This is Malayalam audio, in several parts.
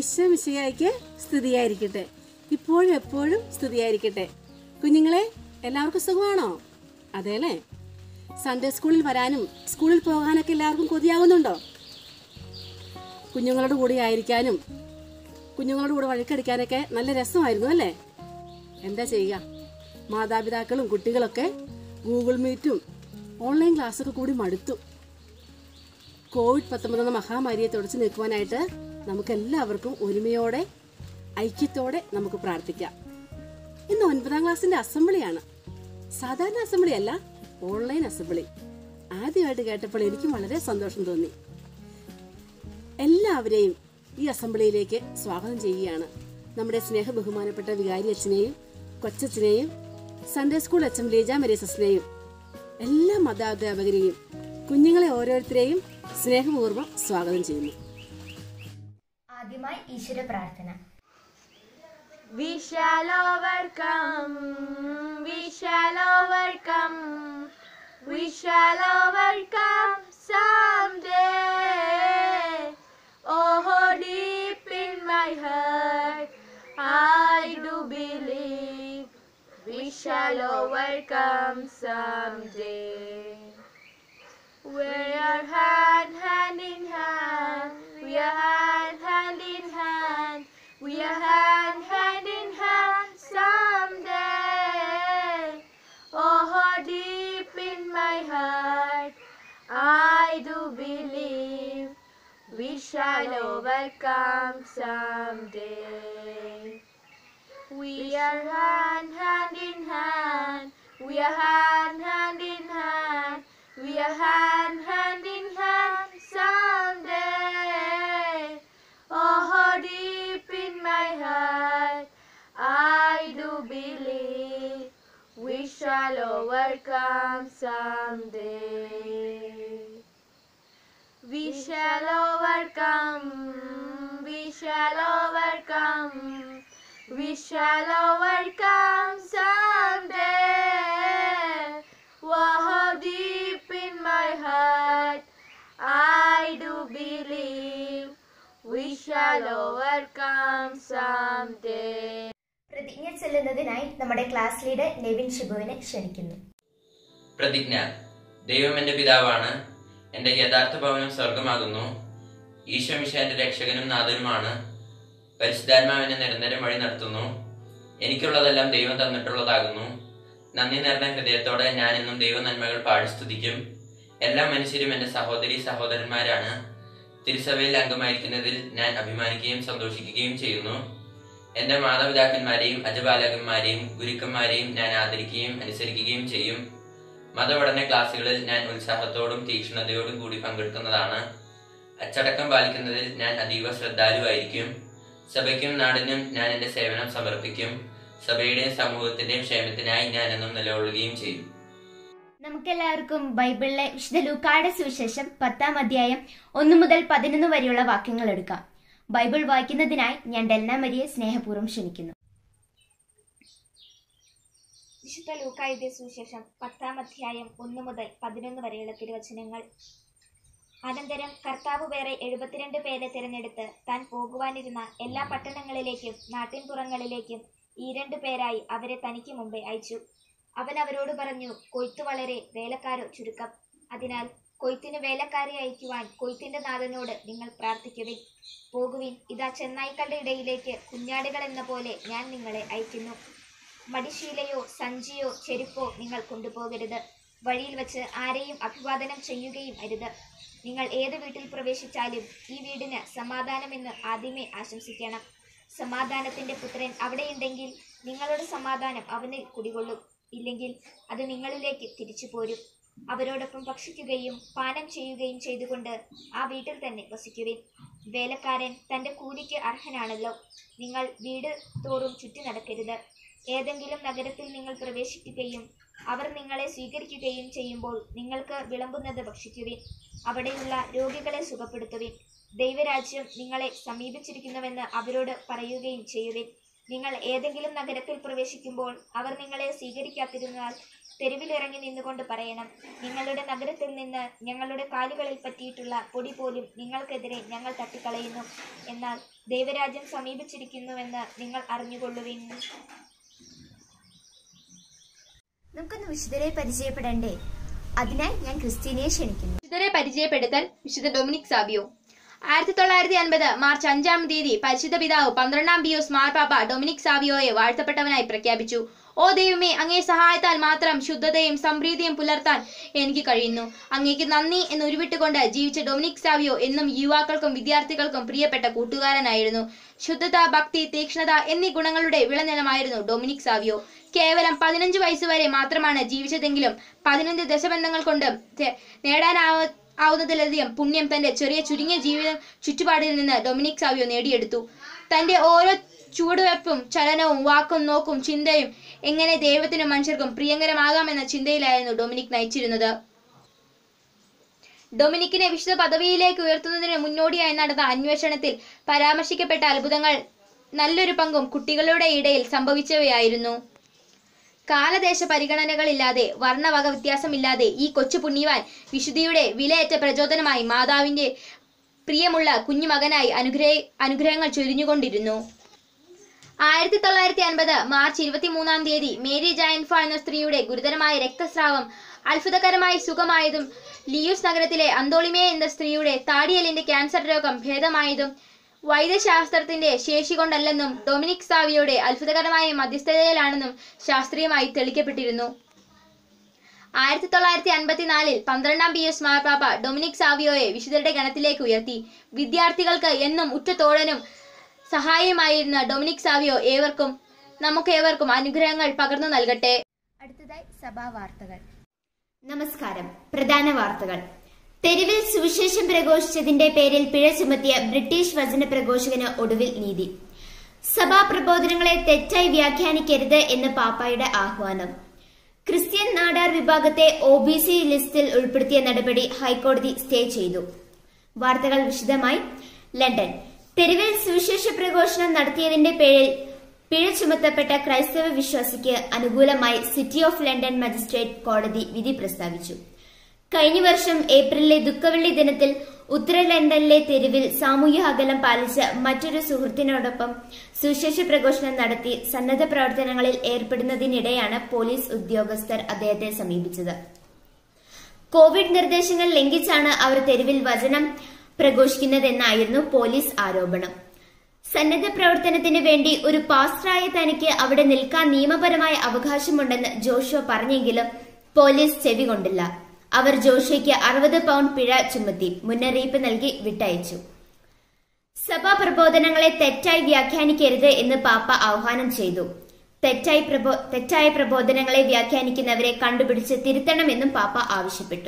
ഈശ്വമിശയായിക്ക് സ്തുതിയായിരിക്കട്ടെ ഇപ്പോഴും എപ്പോഴും സ്തുതിയായിരിക്കട്ടെ കുഞ്ഞുങ്ങളെ എല്ലാവർക്കും സുഖമാണോ അതെല്ലേ സൺഡേ സ്കൂളിൽ വരാനും സ്കൂളിൽ പോകാനൊക്കെ എല്ലാവർക്കും കൊതിയാകുന്നുണ്ടോ കുഞ്ഞുങ്ങളുടെ കൂടെ ആയിരിക്കാനും കുഞ്ഞുങ്ങളുടെ കൂടെ വഴക്കടിക്കാനൊക്കെ നല്ല രസമായിരുന്നു അല്ലേ എന്താ ചെയ്യുക മാതാപിതാക്കളും കുട്ടികളൊക്കെ ഗൂഗിൾ മീറ്റും ഓൺലൈൻ ക്ലാസ്സൊക്കെ കൂടി മടുത്തു കോവിഡ് പത്തൊമ്പത് എന്ന മഹാമാരിയെ തുടച്ചു നിൽക്കുവാനായിട്ട് നമുക്ക് എല്ലാവർക്കും ഒരുമയോടെ ഐക്യത്തോടെ നമുക്ക് പ്രാർത്ഥിക്കാം ഇന്ന് ഒൻപതാം ക്ലാസ്സിന്റെ അസംബ്ലിയാണ് സാധാരണ അസംബ്ലി അല്ല ഓൺലൈൻ അസംബ്ലി ആദ്യമായിട്ട് കേട്ടപ്പോൾ എനിക്കും വളരെ സന്തോഷം തോന്നി എല്ലാവരെയും ഈ അസംബ്ലിയിലേക്ക് സ്വാഗതം ചെയ്യുകയാണ് നമ്മുടെ സ്നേഹ ബഹുമാനപ്പെട്ട വികാരി അച്ഛനെയും കൊച്ചച്ഛനെയും സൺഡേ സ്കൂൾ അച്ഛൻ ലീജ മരീസസിനെയും എല്ലാ മതാധ്യാപകരെയും കുഞ്ഞുങ്ങളെ ഓരോരുത്തരെയും സ്നേഹപൂർവ്വം സ്വാഗതം ചെയ്യുന്നു ആദ്യമായി ഈശ്വര പ്രാർത്ഥന We shall overcome, we shall overcome, we shall overcome someday. Oh, deep in my heart, I do believe we shall overcome someday. We are hand, hand in hand. We are hand, hand in hand. We are hand, hand in hand someday. Oh, deep in my heart, I do believe we shall overcome someday. We are hand, hand in hand. We are hand, hand in hand. We are hand, hand in hand someday. Oh, deep in my heart, I do believe we shall overcome someday. We shall overcome, we shall overcome, we shall overcome someday. Wow, deep in my heart, I do believe we shall overcome someday. പ്രതിജ്ഞ ചൊല്ലുന്നതിനായി നമ്മുടെ ക്ലാസ് ലീഡർ നെവിൻ ഷിബുവിനെ ക്ഷണിക്കുന്നു പ്രതിജ്ഞ ദൈവം എൻ്റെ പിതാവാണ് എൻ്റെ യഥാർത്ഥ ഭവനം സ്വർഗമാകുന്നു ഈശോ മിശ എൻ്റെ രക്ഷകനും നാഥനുമാണ് പരിശുദ്ധാത്മാവിനെ നിരന്തരം വഴി നടത്തുന്നു എനിക്കുള്ളതെല്ലാം ദൈവം തന്നിട്ടുള്ളതാകുന്നു നന്ദി നിറഞ്ഞ ഹൃദയത്തോടെ ഞാൻ എന്നും ദൈവ നന്മകൾ പാടി സ്തുതിക്കും എല്ലാ മനുഷ്യരും എൻ്റെ സഹോദരി സഹോദരന്മാരാണ് തിരുസഭയിൽ അംഗമായിരിക്കുന്നതിൽ ഞാൻ അഭിമാനിക്കുകയും സന്തോഷിക്കുകയും ചെയ്യുന്നു എന്റെ മാതാപിതാക്കന്മാരെയും അജപാലകന്മാരെയും ഗുരുക്കന്മാരെയും ഞാൻ ആദരിക്കുകയും അനുസരിക്കുകയും ചെയ്യും മതപഠന ക്ലാസ്സുകളിൽ ഞാൻ ഉത്സാഹത്തോടും തീക്ഷ്ണതയോടും കൂടി പങ്കെടുക്കുന്നതാണ് അച്ചടക്കം പാലിക്കുന്നതിൽ ഞാൻ അതീവ ശ്രദ്ധാലുവായിരിക്കും സഭയ്ക്കും നാടിനും ഞാൻ എന്റെ സേവനം സമർപ്പിക്കും സഭയുടെയും സമൂഹത്തിന്റെയും ക്ഷേമത്തിനായി ഞാൻ എന്നും നിലകൊള്ളുകയും ചെയ്യും നമുക്കെല്ലാവർക്കും ബൈബിളിലെ വിശുദ്ധ ലൂക്കായുടെ സുവിശേഷം പത്താം അധ്യായം ഒന്ന് മുതൽ പതിനൊന്ന് വരെയുള്ള വാക്യങ്ങൾ എടുക്കാം ബൈബിൾ വായിക്കുന്നതിനായി ഞാൻ ഡെൽന മരിയെ സ്നേഹപൂർവ്വം ക്ഷണിക്കുന്നു വിശുദ്ധ ലൂക്കായുടെ സുവിശേഷം പത്താം അധ്യായം ഒന്ന് മുതൽ പതിനൊന്ന് വരെയുള്ള തിരുവചനങ്ങൾ അനന്തരം കർത്താവ് വേറെ എഴുപത്തിരണ്ട് പേരെ തിരഞ്ഞെടുത്ത് താൻ പോകുവാനിരുന്ന എല്ലാ പട്ടണങ്ങളിലേക്കും നാട്ടിൻപുറങ്ങളിലേക്കും ഈ രണ്ടു പേരായി അവരെ തനിക്ക് മുമ്പേ അയച്ചു അവൻ അവരോട് പറഞ്ഞു കൊയ്ത്തു വളരെ വേലക്കാരോ ചുരുക്കം അതിനാൽ കൊയ്ത്തിന് വേലക്കാരെ അയക്കുവാൻ കൊയ്ത്തിന്റെ നാഥനോട് നിങ്ങൾ പ്രാർത്ഥിക്കുവിൻ പോകുവിൻ ഇതാ ചെന്നായ്ക്കളുടെ ഇടയിലേക്ക് കുഞ്ഞാടുകൾ എന്ന പോലെ ഞാൻ നിങ്ങളെ അയക്കുന്നു മടിശീലയോ സഞ്ചിയോ ചെരുപ്പോ നിങ്ങൾ കൊണ്ടുപോകരുത് വഴിയിൽ വെച്ച് ആരെയും അഭിവാദനം ചെയ്യുകയും അരുത് നിങ്ങൾ ഏത് വീട്ടിൽ പ്രവേശിച്ചാലും ഈ വീടിന് സമാധാനമെന്ന് ആദ്യമേ ആശംസിക്കണം സമാധാനത്തിന്റെ പുത്രൻ അവിടെയുണ്ടെങ്കിൽ നിങ്ങളുടെ സമാധാനം അവനിൽ കുടികൊള്ളും ഇല്ലെങ്കിൽ അത് നിങ്ങളിലേക്ക് തിരിച്ചു പോരും അവരോടൊപ്പം ഭക്ഷിക്കുകയും പാനം ചെയ്യുകയും ചെയ്തുകൊണ്ട് ആ വീട്ടിൽ തന്നെ വസിക്കുവിൻ വേലക്കാരൻ തന്റെ കൂലിക്ക് അർഹനാണല്ലോ നിങ്ങൾ വീട് തോറും ചുറ്റി നടക്കരുത് ഏതെങ്കിലും നഗരത്തിൽ നിങ്ങൾ പ്രവേശിക്കുകയും അവർ നിങ്ങളെ സ്വീകരിക്കുകയും ചെയ്യുമ്പോൾ നിങ്ങൾക്ക് വിളമ്പുന്നത് ഭക്ഷിക്കുവിൻ അവിടെയുള്ള രോഗികളെ സുഖപ്പെടുത്തുവിൻ ദൈവരാജ്യം നിങ്ങളെ സമീപിച്ചിരിക്കുന്നുവെന്ന് അവരോട് പറയുകയും ചെയ്യുവിൻ നിങ്ങൾ ഏതെങ്കിലും നഗരത്തിൽ പ്രവേശിക്കുമ്പോൾ അവർ നിങ്ങളെ സ്വീകരിക്കാതിരുന്നാൽ തെരുവിലിറങ്ങി നിന്നുകൊണ്ട് പറയണം നിങ്ങളുടെ നഗരത്തിൽ നിന്ന് ഞങ്ങളുടെ കാലുകളിൽ പറ്റിയിട്ടുള്ള പൊടി പോലും നിങ്ങൾക്കെതിരെ ഞങ്ങൾ തട്ടിക്കളയുന്നു എന്നാൽ ദൈവരാജ്യം സമീപിച്ചിരിക്കുന്നുവെന്ന് നിങ്ങൾ അറിഞ്ഞുകൊള്ളുവിൻ നമുക്കൊന്ന് വിശുദ്ധരെ പരിചയപ്പെടണ്ടേ അതിനായി ഞാൻ ക്രിസ്റ്റീനയെ ക്ഷണിക്കുന്നു വിശുദ്ധരെ പരിചയപ്പെടുത്തൽ വിശുദ്ധ ഡൊമിനിക് സാബിയോ ആയിരത്തി തൊള്ളായിരത്തി അൻപത് മാർച്ച് അഞ്ചാം തീയതി പരിശുദ്ധ പിതാവ് പന്ത്രണ്ടാം പിയൂസ് മാർപ്പാപ്പ ഡൊമിനിക് സാബിയോയെ വാഴ്ത്തപ്പെട്ടവനായി പ്രഖ്യാപിച്ചു ഓ ദൈവമേ അങ്ങേ സഹായത്താൽ മാത്രം ശുദ്ധതയും സംപ്രീതിയും പുലർത്താൻ എനിക്ക് കഴിയുന്നു അങ്ങേക്ക് നന്ദി എന്ന് ഉരുവിട്ടുകൊണ്ട് ജീവിച്ച ഡൊമിനിക് സാവിയോ എന്നും യുവാക്കൾക്കും വിദ്യാർത്ഥികൾക്കും പ്രിയപ്പെട്ട കൂട്ടുകാരനായിരുന്നു ശുദ്ധത ഭക്തി തീക്ഷ്ണത എന്നീ ഗുണങ്ങളുടെ വിളനിലമായിരുന്നു ഡൊമിനിക് സാവിയോ കേവലം പതിനഞ്ച് വയസ്സുവരെ മാത്രമാണ് ജീവിച്ചതെങ്കിലും പതിനഞ്ച് ദശബന്ധങ്ങൾ കൊണ്ട് തെ- നേടാനാവ ആവുന്നതിലധികം പുണ്യം തന്റെ ചെറിയ ചുരുങ്ങിയ ജീവിത ചുറ്റുപാടിൽ നിന്ന് ഡൊമിനിക് സാവിയോ നേടിയെടുത്തു തന്റെ ഓരോ ചുവടുവെപ്പും ചലനവും വാക്കും നോക്കും ചിന്തയും എങ്ങനെ ദൈവത്തിനും മനുഷ്യർക്കും പ്രിയങ്കരമാകാമെന്ന ചിന്തയിലായിരുന്നു ഡൊമിനിക് നയിച്ചിരുന്നത് ഡൊമിനിക്കിനെ വിശുദ്ധ പദവിയിലേക്ക് ഉയർത്തുന്നതിന് മുന്നോടിയായി നടന്ന അന്വേഷണത്തിൽ പരാമർശിക്കപ്പെട്ട അത്ഭുതങ്ങൾ നല്ലൊരു പങ്കും കുട്ടികളുടെ ഇടയിൽ സംഭവിച്ചവയായിരുന്നു കാലദേശ പരിഗണനകളില്ലാതെ വർണ്ണവക വ്യത്യാസമില്ലാതെ ഈ കൊച്ചു പുണ്യവാൻ വിശുദ്ധിയുടെ വിലയേറ്റ പ്രചോദനമായി മാതാവിന്റെ പ്രിയമുള്ള കുഞ്ഞുമകനായി അനുഗ്രഹ അനുഗ്രഹങ്ങൾ ചൊരിഞ്ഞുകൊണ്ടിരുന്നു ആയിരത്തി തൊള്ളായിരത്തി അൻപത് മാർച്ച് ഇരുപത്തിമൂന്നാം തീയതി മേരി ജയൻഫ എന്ന സ്ത്രീയുടെ ഗുരുതരമായ രക്തസ്രാവം അത്ഭുതകരമായി സുഖമായതും ലിയൂസ് നഗരത്തിലെ അന്തോളിമേ എന്ന സ്ത്രീയുടെ താടിയലിന്റെ ക്യാൻസർ രോഗം ഭേദമായതും വൈദ്യശാസ്ത്രത്തിന്റെ ശേഷി കൊണ്ടല്ലെന്നും ഡൊമിനിക് സാവിയുടെ അത്ഭുതകരമായ മധ്യസ്ഥതയിലാണെന്നും ശാസ്ത്രീയമായി തെളിയിക്കപ്പെട്ടിരുന്നു ആയിരത്തി തൊള്ളായിരത്തി അൻപത്തിനാലിൽ പന്ത്രണ്ടാം പി എസ് മാർപ്പാപ്പ ഡൊമിനിക് സാവിയോയെ വിശുദ്ധരുടെ ഗണത്തിലേക്ക് ഉയർത്തി വിദ്യാർത്ഥികൾക്ക് എന്നും ഉറ്റത്തോഴനും സഹായിയുമായിരുന്ന ഡൊമിനിക് സാവിയോ ഏവർക്കും നമുക്ക് ഏവർക്കും അനുഗ്രഹങ്ങൾ പകർന്നു നൽകട്ടെ അടുത്തതായി സഭാ വാർത്തകൾ നമസ്കാരം പ്രധാന വാർത്തകൾ തെരുവിൽ സുവിശേഷം പ്രഘോഷിച്ചതിന്റെ പേരിൽ പിഴ ചുമത്തിയ ബ്രിട്ടീഷ് വചന പ്രഘോഷകന് ഒടുവിൽ നീതി സഭാ പ്രബോധനങ്ങളെ തെറ്റായി വ്യാഖ്യാനിക്കരുത് എന്ന് പാപ്പായുടെ ആഹ്വാനം ക്രിസ്ത്യൻ നാടാർ വിഭാഗത്തെ ഒ ബി സി ലിസ്റ്റിൽ ഉൾപ്പെടുത്തിയ നടപടി ഹൈക്കോടതി സ്റ്റേ ചെയ്തു വാർത്തകൾ വിശദമായി ലണ്ടൻ തെരുവിൽ സുവിശേഷ പ്രഘോഷണം നടത്തിയതിന്റെ പേരിൽ പിഴ ചുമത്തപ്പെട്ട ക്രൈസ്തവ വിശ്വാസിക്ക് അനുകൂലമായി സിറ്റി ഓഫ് ലണ്ടൻ മജിസ്ട്രേറ്റ് കോടതി വിധി പ്രസ്താവിച്ചു കഴിഞ്ഞ വർഷം ഏപ്രിലിലെ ദുഃഖവെള്ളി ദിനത്തിൽ ഉത്തര ലണ്ടനിലെ തെരുവിൽ സാമൂഹ്യ അകലം പാലിച്ച് മറ്റൊരു സുഹൃത്തിനോടൊപ്പം സുവിശേഷ പ്രഘോഷണം നടത്തി സന്നദ്ധ പ്രവർത്തനങ്ങളിൽ ഏർപ്പെടുന്നതിനിടെയാണ് പോലീസ് ഉദ്യോഗസ്ഥർ അദ്ദേഹത്തെ സമീപിച്ചത് കോവിഡ് നിർദ്ദേശങ്ങൾ ലംഘിച്ചാണ് അവർ തെരുവിൽ വചനം പ്രഘോഷിക്കുന്നതെന്നായിരുന്നു പോലീസ് ആരോപണം സന്നദ്ധ പ്രവർത്തനത്തിന് വേണ്ടി ഒരു പാസ്റ്ററായ തനിക്ക് അവിടെ നിൽക്കാൻ നിയമപരമായ അവകാശമുണ്ടെന്ന് ജോഷുവ പറഞ്ഞെങ്കിലും പോലീസ് ചെവി കൊണ്ടില്ല അവർ ജോഷയ്ക്ക് അറുപത് പൗണ്ട് പിഴ ചുമത്തി മുന്നറിയിപ്പ് നൽകി വിട്ടയച്ചു സഭാ പ്രബോധനങ്ങളെ തെറ്റായി വ്യാഖ്യാനിക്കരുത് എന്ന് പാപ്പ ആഹ്വാനം ചെയ്തു തെറ്റായി പ്രബോ തെറ്റായ പ്രബോധനങ്ങളെ വ്യാഖ്യാനിക്കുന്നവരെ കണ്ടുപിടിച്ച് തിരുത്തണമെന്നും പാപ്പ ആവശ്യപ്പെട്ടു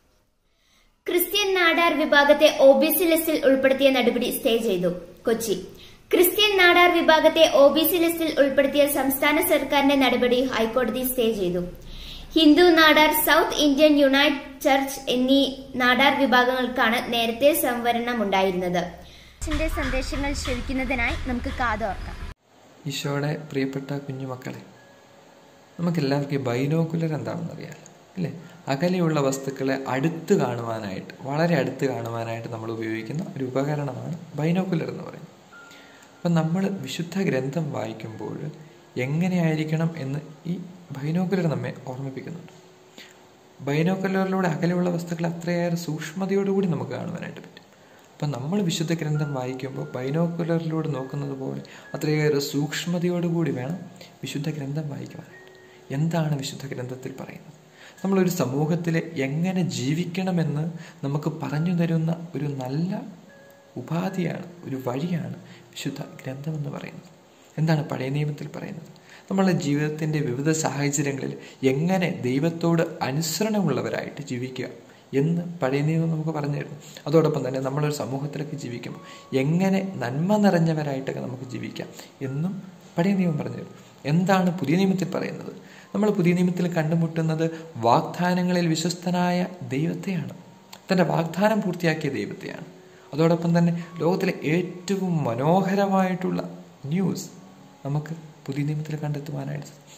ക്രിസ്ത്യൻ നാടാർ വിഭാഗത്തെ ഒ ബി സി ലിസ്റ്റിൽ ഉൾപ്പെടുത്തിയ നടപടി സ്റ്റേ ചെയ്തു കൊച്ചി ക്രിസ്ത്യൻ നാടാർ വിഭാഗത്തെ ഒ ബി സി ലിസ്റ്റിൽ ഉൾപ്പെടുത്തിയ സംസ്ഥാന സർക്കാരിന്റെ നടപടി ഹൈക്കോടതി സ്റ്റേ ചെയ്തു Hindu Nadar South Indian unite church എന്നീ നാടാർ വിഭാഗങ്ങൾക്കാണ് നേരത്തെ സംവരണമുണ്ടായിരുന്നത് അച്ഛന്റെ സന്ദേശങ്ങൾ ശ്രവിക്കുന്നതിനായി നമുക്ക് കാതോർക്കാം ഈശോയുടെ പ്രിയപ്പെട്ട കുഞ്ഞുമക്കളെ നമുക്കെല്ലാവർക്കും ഈ ബൈനോക്കുലർ എന്താണെന്ന് അറിയാം അല്ലേ അകലെയുള്ള വസ്തുക്കളെ അടുത്ത് കാണുവാനായിട്ട് വളരെ അടുത്ത് കാണുവാനായിട്ട് നമ്മൾ ഉപയോഗിക്കുന്ന ഒരു ഉപകരണമാണ് ബൈനോക്കുലർ എന്ന് പറയുന്നത് അപ്പം നമ്മൾ വിശുദ്ധ ഗ്രന്ഥം വായിക്കുമ്പോൾ എങ്ങനെയായിരിക്കണം എന്ന് ഈ ബൈനോക്കുലർ നമ്മെ ഓർമ്മിപ്പിക്കുന്നുണ്ട് ബൈനോക്കുലറിലൂടെ അകലെയുള്ള വസ്തുക്കൾ അത്രയേറെ സൂക്ഷ്മതയോടുകൂടി നമുക്ക് കാണുവാനായിട്ട് പറ്റും അപ്പം നമ്മൾ വിശുദ്ധ ഗ്രന്ഥം വായിക്കുമ്പോൾ ബൈനോക്കുലറിലൂടെ നോക്കുന്നത് പോലെ അത്രയേറെ സൂക്ഷ്മതയോടുകൂടി വേണം വിശുദ്ധ ഗ്രന്ഥം വായിക്കുവാനായിട്ട് എന്താണ് വിശുദ്ധ ഗ്രന്ഥത്തിൽ പറയുന്നത് നമ്മളൊരു സമൂഹത്തിൽ എങ്ങനെ ജീവിക്കണമെന്ന് നമുക്ക് പറഞ്ഞു തരുന്ന ഒരു നല്ല ഉപാധിയാണ് ഒരു വഴിയാണ് വിശുദ്ധ ഗ്രന്ഥം എന്ന് പറയുന്നത് എന്താണ് പഴയ നിയമത്തിൽ പറയുന്നത് നമ്മളുടെ ജീവിതത്തിൻ്റെ വിവിധ സാഹചര്യങ്ങളിൽ എങ്ങനെ ദൈവത്തോട് അനുസരണമുള്ളവരായിട്ട് ജീവിക്കുക എന്ന് പഴയ നിയമം നമുക്ക് പറഞ്ഞു തരുന്നു അതോടൊപ്പം തന്നെ നമ്മളൊരു സമൂഹത്തിലൊക്കെ ജീവിക്കുമ്പോൾ എങ്ങനെ നന്മ നിറഞ്ഞവരായിട്ടൊക്കെ നമുക്ക് ജീവിക്കാം എന്നും പഴയ നിയമം പറഞ്ഞു തരുന്നു എന്താണ് പുതിയ നിയമത്തിൽ പറയുന്നത് നമ്മൾ പുതിയ നിയമത്തിൽ കണ്ടുമുട്ടുന്നത് വാഗ്ദാനങ്ങളിൽ വിശ്വസ്തനായ ദൈവത്തെയാണ് തൻ്റെ വാഗ്ദാനം പൂർത്തിയാക്കിയ ദൈവത്തെയാണ് അതോടൊപ്പം തന്നെ ലോകത്തിലെ ഏറ്റവും മനോഹരമായിട്ടുള്ള ന്യൂസ് നമുക്ക് പുതിയ നിയമത്തിൽ കണ്ടെത്തുവാനായിട്ട് സാധിക്കും.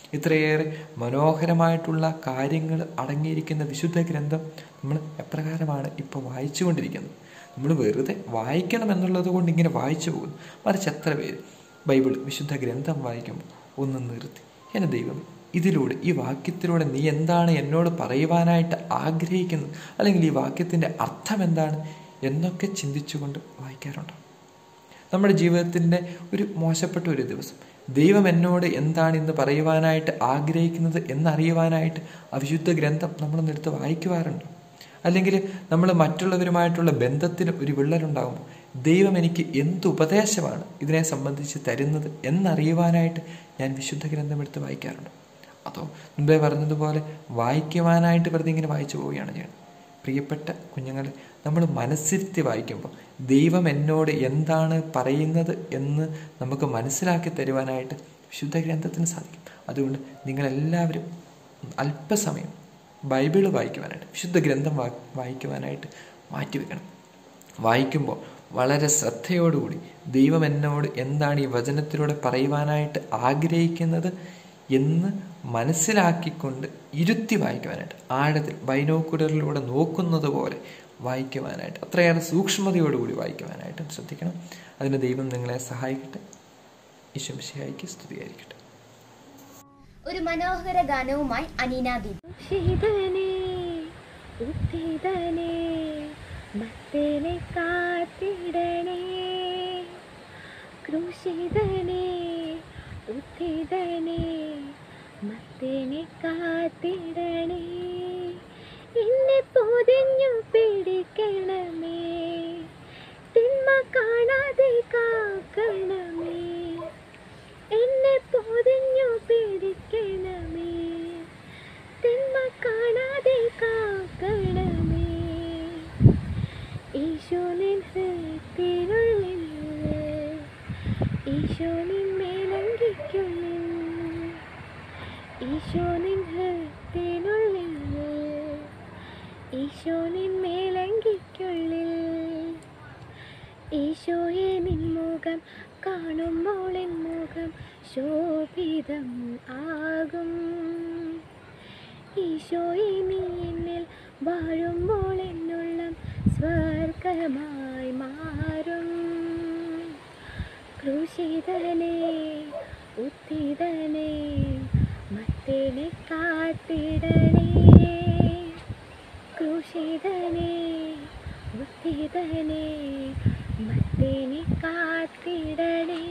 ഇത്രയേറെ മനോഹരമായിട്ടുള്ള കാര്യങ്ങൾ അടങ്ങിയിരിക്കുന്ന വിശുദ്ധ ഗ്രന്ഥം നമ്മൾ എപ്രകാരമാണ് ഇപ്പോൾ വായിച്ചുകൊണ്ടിരിക്കുന്നത് നമ്മൾ വെറുതെ വായിക്കണം എന്നുള്ളത് കൊണ്ട് ഇങ്ങനെ വായിച്ചു പോകുന്നു മറിച്ച് എത്ര പേര് ബൈബിൾ വിശുദ്ധ ഗ്രന്ഥം വായിക്കുമ്പോൾ ഒന്ന് നിർത്തി എൻ്റെ ദൈവം ഇതിലൂടെ ഈ വാക്യത്തിലൂടെ നീ എന്താണ് എന്നോട് പറയുവാനായിട്ട് ആഗ്രഹിക്കുന്നത് അല്ലെങ്കിൽ ഈ വാക്യത്തിൻ്റെ അർത്ഥം എന്താണ് എന്നൊക്കെ ചിന്തിച്ചുകൊണ്ട് വായിക്കാറുണ്ടോ നമ്മുടെ ജീവിതത്തിൻ്റെ ഒരു മോശപ്പെട്ട ഒരു ദിവസം ദൈവം എന്നോട് എന്താണ് ഇന്ന് പറയുവാനായിട്ട് ആഗ്രഹിക്കുന്നത് എന്നറിയുവാനായിട്ട് അവിശുദ്ധ ഗ്രന്ഥം നമ്മളൊന്നെടുത്ത് വായിക്കുവാറുണ്ടോ അല്ലെങ്കിൽ നമ്മൾ മറ്റുള്ളവരുമായിട്ടുള്ള ബന്ധത്തിന് ഒരു വിള്ളലുണ്ടാകുമ്പോൾ ദൈവം എനിക്ക് എന്ത് ഉപദേശമാണ് ഇതിനെ സംബന്ധിച്ച് തരുന്നത് എന്നറിയുവാനായിട്ട് ഞാൻ വിശുദ്ധ ഗ്രന്ഥം എടുത്ത് വായിക്കാറുണ്ട് അതോ മുമ്പേ പറഞ്ഞതുപോലെ വായിക്കുവാനായിട്ട് വെറുതെ ഇങ്ങനെ വായിച്ചു പോവുകയാണ് ചെയ്യുന്നത് പ്രിയപ്പെട്ട കുഞ്ഞുങ്ങളെ നമ്മൾ മനസ്സിരുത്തി വായിക്കുമ്പോൾ ദൈവം എന്നോട് എന്താണ് പറയുന്നത് എന്ന് നമുക്ക് മനസ്സിലാക്കി തരുവാനായിട്ട് വിശുദ്ധ ഗ്രന്ഥത്തിന് സാധിക്കും അതുകൊണ്ട് നിങ്ങളെല്ലാവരും അല്പസമയം ബൈബിള് വായിക്കുവാനായിട്ട് വിശുദ്ധ ഗ്രന്ഥം വാ വായിക്കുവാനായിട്ട് മാറ്റിവെക്കണം വായിക്കുമ്പോൾ വളരെ ശ്രദ്ധയോടുകൂടി ദൈവം എന്നോട് എന്താണ് ഈ വചനത്തിലൂടെ പറയുവാനായിട്ട് ആഗ്രഹിക്കുന്നത് എന്ന് മനസ്സിലാക്കിക്കൊണ്ട് ഇരുത്തി വായിക്കുവാനായിട്ട് ആഴത്തിൽ ബൈനോക്കുലറിലൂടെ നോക്കുന്നത് പോലെ വായിക്കുവാനായിട്ട് അത്രയേറെ സൂക്ഷ്മതയോടുകൂടി വായിക്കുവാനായിട്ടും ശ്രദ്ധിക്കണം അതിന് ദൈവം നിങ്ങളെ സഹായിക്കട്ടെ ഈശ്വംശിയായിക്ക് സ്തുതിയായിരിക്കട്ടെ ഒരു മനോഹര ഗാനവുമായി അനീന ദീപ് ശീതനെ ഉത്തിതനെ മത്തേനെ കാത്തിടണേ ക്രൂശിതനെ ഉത്തിതനെ മത്തേനെ കാത്തിടണേ എന്നെ പൊതിഞ്ഞു പിടിക്കണമേ തിന്മ കാണാതെ കാക്കണമേ എന്നെ പൊതിഞ്ഞു പിടിക്കണമേ തിന്മ കാണാതെ കാക്കണമേ ഈശോ നിൻ ഹൃത്തിനുള്ളിൽ ഈശോ നിൻ മേലങ്കിക്കുള്ളിൽ ഈശോ നിൻ ഹൃത്തിനുള്ളിൽ ഈശോ നിൻ മേലങ്കിക്കുള്ളിൽ ഈശോയെ നിൻ മുഖം കാണുമ്പോൾ എൻ മുഖം ശോഭിതം ആകും ഈശോയെ നീ എന്നിൽ വാഴുമ്പോൾ എന്നുള്ളം സ്വർഗമായി മാറും ക്രൂശിതനെ ഉത്തിതനെ മത്തേനെ കാത്തിടണേ ക്രൂശിതനെ ഉത്തിതനെ മത്തേനെ കാത്തിടണേ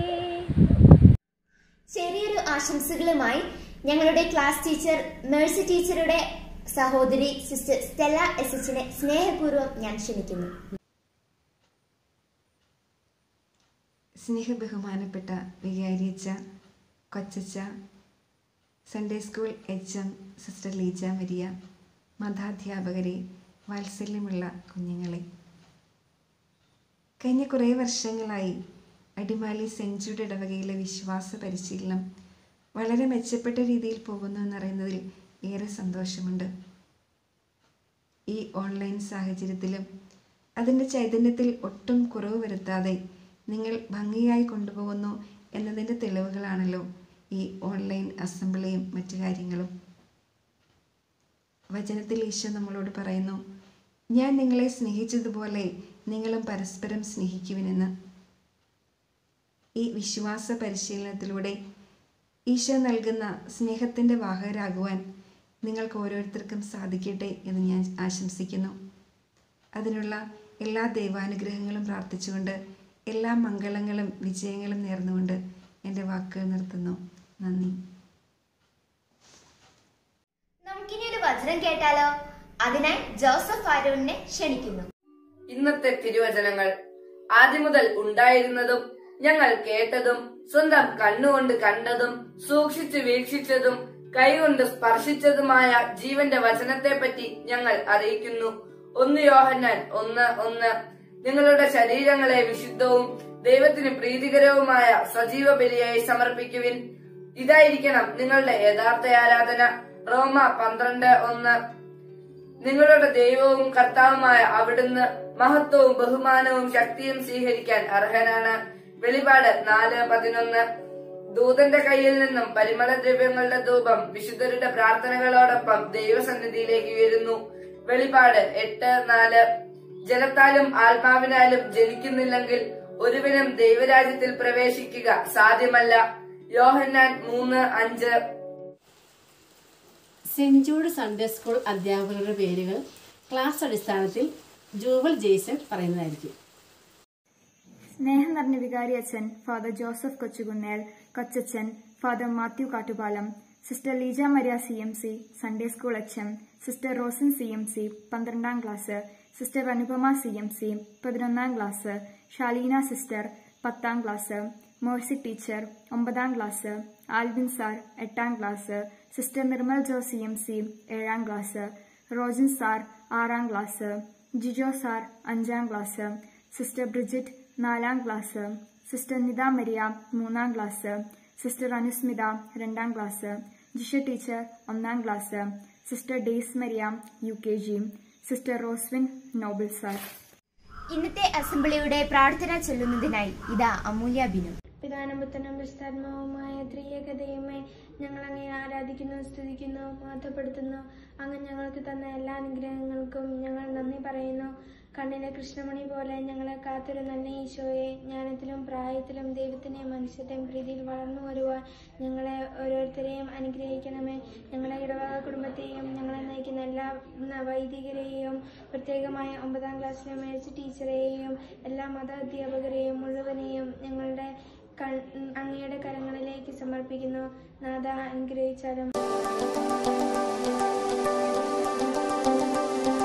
ചെറിയൊരു ആശംസകളുമായി ഞങ്ങളുടെ ക്ലാസ് ടീച്ചർ മേഴ്സി ടീച്ചറുടെ സഹോദരി സിസ്റ്റർ സ്റ്റെല്ല എസ് എച്ചിനെ സ്നേഹപൂർവ്വം ഞാൻ ക്ഷണിക്കുന്നു സ്നേഹബഹുമാനപ്പെട്ട വികാരിയച്ച കൊച്ചച്ച Sunday school H M sister Leeja Maria മതാധ്യാപകരെ വാത്സല്യമുള്ള കുഞ്ഞുങ്ങളെ കഴിഞ്ഞ കുറേ വർഷങ്ങളായി അടിമാലി സെൻറ് ജൂഡ് ഇടവകയിലെ വിശ്വാസ പരിശീലനം വളരെ മെച്ചപ്പെട്ട രീതിയിൽ പോകുന്നു എന്നറിയുന്നതിൽ ഏറെ സന്തോഷമുണ്ട് ഈ ഓൺലൈൻ സാഹചര്യത്തിലും അതിൻ്റെ ചൈതന്യത്തിൽ ഒട്ടും കുറവ് വരുത്താതെ നിങ്ങൾ ഭംഗിയായി കൊണ്ടുപോകുന്നു എന്നതിൻ്റെ തെളിവുകളാണല്ലോ ഈ ഓൺലൈൻ അസംബ്ലിയും മറ്റു കാര്യങ്ങളും വചനത്തിൽ ഈശോ നമ്മളോട് പറയുന്നു ഞാൻ നിങ്ങളെ സ്നേഹിച്ചതുപോലെ നിങ്ങളും പരസ്പരം സ്നേഹിക്കുവിനെന്ന് ഈ വിശ്വാസ പരിശീലനത്തിലൂടെ ഈശോ നൽകുന്ന സ്നേഹത്തിൻ്റെ വാഹകരാകുവാൻ നിങ്ങൾക്ക് ഓരോരുത്തർക്കും സാധിക്കട്ടെ എന്ന് ഞാൻ ആശംസിക്കുന്നു അതിനുള്ള എല്ലാ ദൈവാനുഗ്രഹങ്ങളും പ്രാർത്ഥിച്ചുകൊണ്ട് എല്ലാ മംഗളങ്ങളും വിജയങ്ങളും നേർന്നുകൊണ്ട് എൻ്റെ വാക്കുകൾ നിർത്തുന്നു നന്ദി നമുക്കിനി ഒരു വചനം കേട്ടാലോ അതിനായി ജോസഫ് ആരോണിനെ ക്ഷണിക്കുന്നു ഇന്നത്തെ തിരുവചനങ്ങൾ ആദ്യം മുതൽ ഉണ്ടായിരുന്നതും ഞങ്ങൾ കേട്ടതും സ്വന്തം കണ്ണുകൊണ്ട് കണ്ടതും സൂക്ഷിച്ച് വീക്ഷിച്ചതും കൈകൊണ്ട് സ്പർശിച്ചതുമായ ജീവന്റെ വചനത്തെപ്പറ്റി ഞങ്ങൾ അറിയിക്കുന്നു ഒന്ന് യോഹന്നാൻ ഒന്ന് ഒന്ന് നിങ്ങളുടെ ശരീരങ്ങളെ വിശുദ്ധവും ദൈവത്തിന് പ്രീതികരവുമായ സജീവ ബലിയായി സമർപ്പിക്കുവിൻ ഇതായിരിക്കണം നിങ്ങളുടെ യഥാർത്ഥ ആരാധന റോമ പന്ത്രണ്ട് ഒന്ന് നിങ്ങളുടെ ദൈവവും കർത്താവുമായ അവിടുന്ന് മഹത്വവും ബഹുമാനവും ശക്തിയും സ്വീകരിക്കാൻ അർഹനാണ് വെളിപാട് നാല് പതിനൊന്ന് ദൂതന്റെ കയ്യിൽ നിന്നും പരിമളദ്രവ്യങ്ങളുടെ ധൂപം വിശുദ്ധരുടെ പ്രാർത്ഥനകളോടൊപ്പം ദൈവസന്നിധിയിലേക്ക് ഉയരുന്നു വെളിപാട് എട്ട് നാല് ജലത്താലും ആത്മാവിനാലും ജനിക്കുന്നില്ലെങ്കിൽ ഒരുവനും ദൈവരാജ്യത്തിൽ പ്രവേശിക്കുക സാധ്യമല്ല യോഹന്നാൻ മൂന്ന് അഞ്ച് സെന്റ് ജൂഡ് സൺഡേ സ്കൂൾ അധ്യാപകരുടെ പേരുകൾ ക്ലാസ് അടിസ്ഥാനത്തിൽ ജൂവൽ ജെയ്സൺ പറയുന്നതായിരിക്കും സ്നേഹം നിറഞ്ഞ വികാരി അച്ഛൻ ഫാദർ ജോസഫ് കൊച്ചുകുന്നേൽ കൊച്ചച്ഛൻ father Mathew Kattupalam sister Leeja Maria C M C Sunday school H M sister Rosan C M C പന്ത്രണ്ടാം class sister Anupama C M C പതിനൊന്നാം ക്ലാസ് ഷാലീന സിസ്റ്റർ പത്താം ക്ലാസ് മേഴ്സി ടീച്ചർ ഒമ്പതാം ക്ലാസ് ആൽവിൻ സാർ എട്ടാം class sister Nirmal Jo C M C ഏഴാം ക്ലാസ് റോജൻ സാർ ആറാം ക്ലാസ് ജിജോ സാർ അഞ്ചാം ക്ലാസ് സിസ്റ്റർ ബ്രിജിറ്റ് നാലാം ക്ലാസ് സിസ്റ്റർ നിത മരിയ മൂന്നാം ക്ലാസ് സിസ്റ്റർ അനുസ്മിത രണ്ടാം ക്ലാസ് ജിഷ ടീച്ചർ ഒന്നാം class sister Daisy Maria U K G sister Roswin Nobel sir ഇന്നത്തെ അസംബ്ലിയുടെ പ്രാർത്ഥന ചൊല്ലുന്നതിനായി ഇതാ അമൂല്യ ബിനു പിതാനും പുത്രനും വിസ്താത്മാവുമായ ത്രിയേകതയുമേ ഞങ്ങൾ അങ്ങേ ആരാധിക്കുന്നു സ്തുതിക്കുന്നു മഹത്വപ്പെടുത്തുന്നു അങ്ങ് ഞങ്ങൾക്ക് തന്ന എല്ലാ അനുഗ്രഹങ്ങൾക്കും ഞങ്ങൾ നന്ദി പറയുന്നു കണ്ണിലെ കൃഷ്ണമണി പോലെ ഞങ്ങളെ കാത്തൊരു നല്ല ഈശോയെ ജ്ഞാനത്തിലും പ്രായത്തിലും ദൈവത്തിന്റെയും മനുഷ്യത്തെയും പ്രീതിയിൽ വളർന്നു വരുവാൻ ഞങ്ങളെ ഓരോരുത്തരെയും അനുഗ്രഹിക്കണമേ ഞങ്ങളെ ഇടവക കുടുംബത്തെയും ഞങ്ങളെ നയിക്കുന്ന എല്ലാ ന- വൈദികരെയും പ്രത്യേകമായ ഒമ്പതാം ക്ലാസ്സിലെ മേഴ്സി ടീച്ചറെയും എല്ലാ മത അധ്യാപകരെയും മുഴുവനെയും ഞങ്ങളുടെ കൺ- അങ്ങയുടെ കരങ്ങളിലേക്ക് സമർപ്പിക്കുന്നു നാഥ അനുഗ്രഹിച്ചാലും